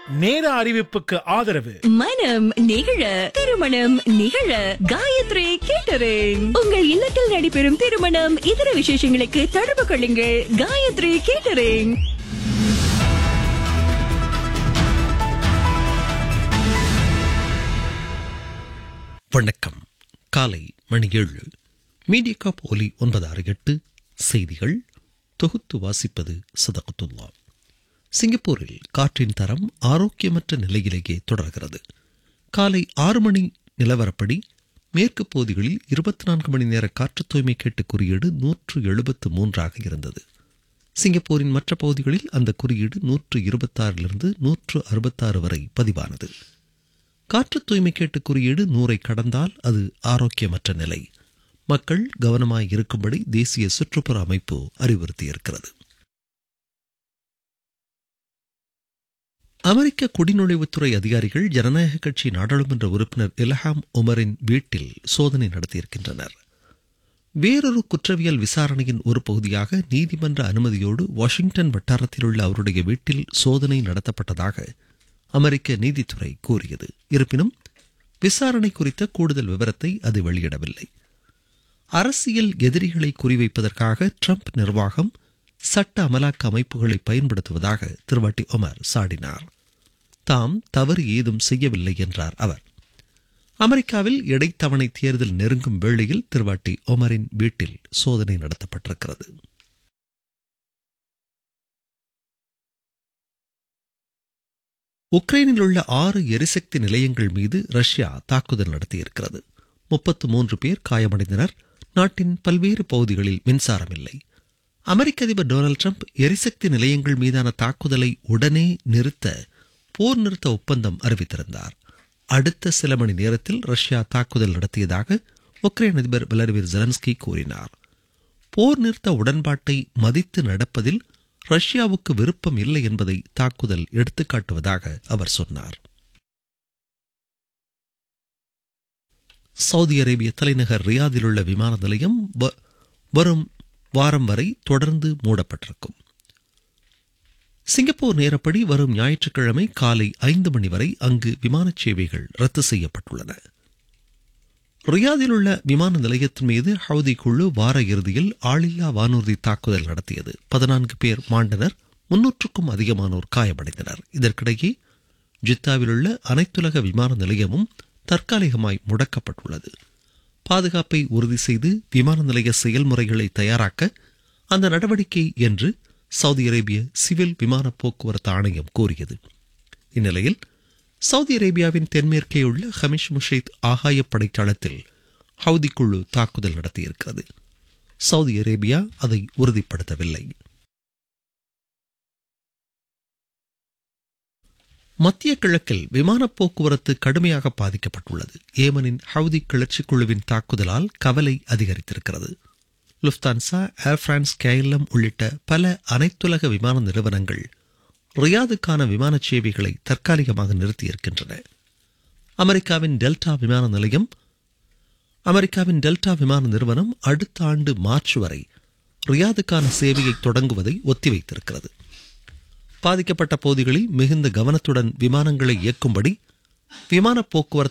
நேர அறிவிப்புக்கு ஆதரவு மனம் நிகழ திருமணம் நிகழ காயத்ரி கேட்டரிங் உங்கள் இல்லத்தில் நடைபெறும் திருமணம் இதர விசேஷங்களுக்கு தொடர்பு கொள்ளுங்கள் காயத்ரி கேட்டரிங் வணக்கம் காலை மணி ஏழு மீடியா ஒலி ஒன்பது ஆறு எட்டு செய்திகள் தொகுத்து வாசிப்பது சதகத்துல்லா சிங்கப்பூரில் காற்றின் தரம் ஆரோக்கியமற்ற நிலையிலேயே தொடர்கிறது காலை ஆறு மணி நிலவரப்படி மேற்கு பகுதிகளில் இருபத்தி நான்கு மணி நேர காற்று தூய்மை கேட்டு குறியீடு நூற்று எழுபத்து மூன்றாக இருந்தது சிங்கப்பூரின் மற்ற பகுதிகளில் அந்த குறியீடு நூற்று இருபத்தாறிலிருந்து நூற்று அறுபத்தாறு வரை பதிவானது காற்று தூய்மை கேட்டு குறியீடு நூறை கடந்தால் அது ஆரோக்கியமற்ற நிலை மக்கள் கவனமாய் இருக்கும்படி தேசிய சுற்றுப்புற அமைப்பு அறிவுறுத்தியிருக்கிறது அமெரிக்க குடிநுழைவுத்துறை அதிகாரிகள் ஜனநாயக கட்சி நாடாளுமன்ற உறுப்பினர் இல்ஹாம் உமரின் வீட்டில் சோதனை நடத்தியிருக்கின்றனர் வேறொரு குற்றவியல் விசாரணையின் ஒரு பகுதியாக நீதிமன்ற அனுமதியோடு வாஷிங்டன் வட்டாரத்தில் உள்ள அவருடைய வீட்டில் சோதனை நடத்தப்பட்டதாக அமெரிக்க நீதித்துறை கூறியது இருப்பினும் விசாரணை குறித்த கூடுதல் விவரத்தை அது வெளியிடவில்லை அரசியல் எதிரிகளை குறிவைப்பதற்காக ட்ரம்ப் நிர்வாகம் சட்ட அமலாக்க அமைப்புகளை பயன்படுத்துவதாக திருவாட்டி ஒமர் சாடினார் தாம் தவறு ஏதும் செய்யவில்லை என்றார் அவர் அமெரிக்காவில் இடைத்தவணை தேர்தல் நெருங்கும் வேளையில் திருவாட்டி ஒமரின் வீட்டில் சோதனை நடத்தப்பட்டிருக்கிறது உக்ரைனில் உள்ள ஆறு எரிசக்தி நிலையங்கள் மீது ரஷ்யா தாக்குதல் நடத்தியிருக்கிறது முப்பத்து மூன்று பேர் காயமடைந்தனர் நாட்டின் பல்வேறு பகுதிகளில் மின்சாரம் இல்லை அமெரிக்க அதிபர் டொனால்டு ட்ரம்ப் எரிசக்தி நிலையங்கள் மீதான தாக்குதலை உடனே நிறுத்த போர் நிறுத்த ஒப்பந்தம் அறிவித்திருந்தார் அடுத்த சில மணி நேரத்தில் ரஷ்யா தாக்குதல் நடத்தியதாக உக்ரைன் அதிபர் விளாடிமிர் ஜெலன்ஸ்கி கூறினார் போர் நிறுத்த உடன்பாட்டை மதித்து நடப்பதில் ரஷ்யாவுக்கு விருப்பம் இல்லை என்பதை தாக்குதல் எடுத்துக்காட்டுவதாக அவர் சொன்னார் சவுதி அரேபிய தலைநகர் ரியாதில் உள்ள விமான நிலையம் வ- வரும் வாரம் வரை தொடர்ந்து மூடப்பட்டிருக்கும் சிங்கப்பூர் நேரப்படி வரும் ஞாயிற்றுக்கிழமை காலை ஐந்து மணி வரை அங்கு விமான சேவைகள் ரத்து செய்யப்பட்டுள்ளன ரியாதில் உள்ள விமான நிலையத்தின் மீது ஹவுதி குழு வார இறுதியில் ஆளில்லா வானூர்தி தாக்குதல் நடத்தியது பதினான்கு பேர் மாண்டனர் முன்னூற்றுக்கும் அதிகமானோர் காயமடைந்தனர் இதற்கிடையே ஜித்தாவில் உள்ள அனைத்துலக விமான நிலையமும் தற்காலிகமாய் முடக்கப்பட்டுள்ளது பாதுகாப்பை உறுதி செய்து விமான நிலைய செயல்முறைகளை தயாராக்க அந்த நடவடிக்கை என்று சவுதி அரேபிய சிவில் விமான போக்குவரத்து ஆணையம் கூறியது இந்நிலையில் சவுதி அரேபியாவின் தென்மேற்கே உள்ள ஹமிஷ் முஷைத் ஆகாய படைத்தளத்தில் ஹவுதி குழு தாக்குதல் நடத்தியிருக்கிறது சவுதி அரேபியா அதை உறுதிப்படுத்தவில்லை மத்திய கிழக்கில் விமான போக்குவரத்து கடுமையாக பாதிக்கப்பட்டுள்ளது ஏமனின் ஹவுதி கிளர்ச்சி குழுவின் தாக்குதலால் கவலை அதிகரித்திருக்கிறது லுஃப்தான்சா ஏர் பிரான்ஸ் கேஎல்எம் உள்ளிட்ட பல அனைத்துலக விமான நிறுவனங்கள் ரியாதுக்கான விமான சேவைகளை தற்காலிகமாக நிறுத்தியிருக்கின்றன அமெரிக்காவின் டெல்டா விமான நிலையம் அமெரிக்காவின் டெல்டா விமான நிறுவனம் அடுத்த ஆண்டு மார்ச் வரை ரியாதுக்கான சேவையை தொடங்குவதை ஒத்திவைத்திருக்கிறது பாதிக்கப்பட்ட பகுதிகளில் மிகுந்த கவனத்துடன் விமானங்களை இயக்கும்படி விமான போக்குவரத்து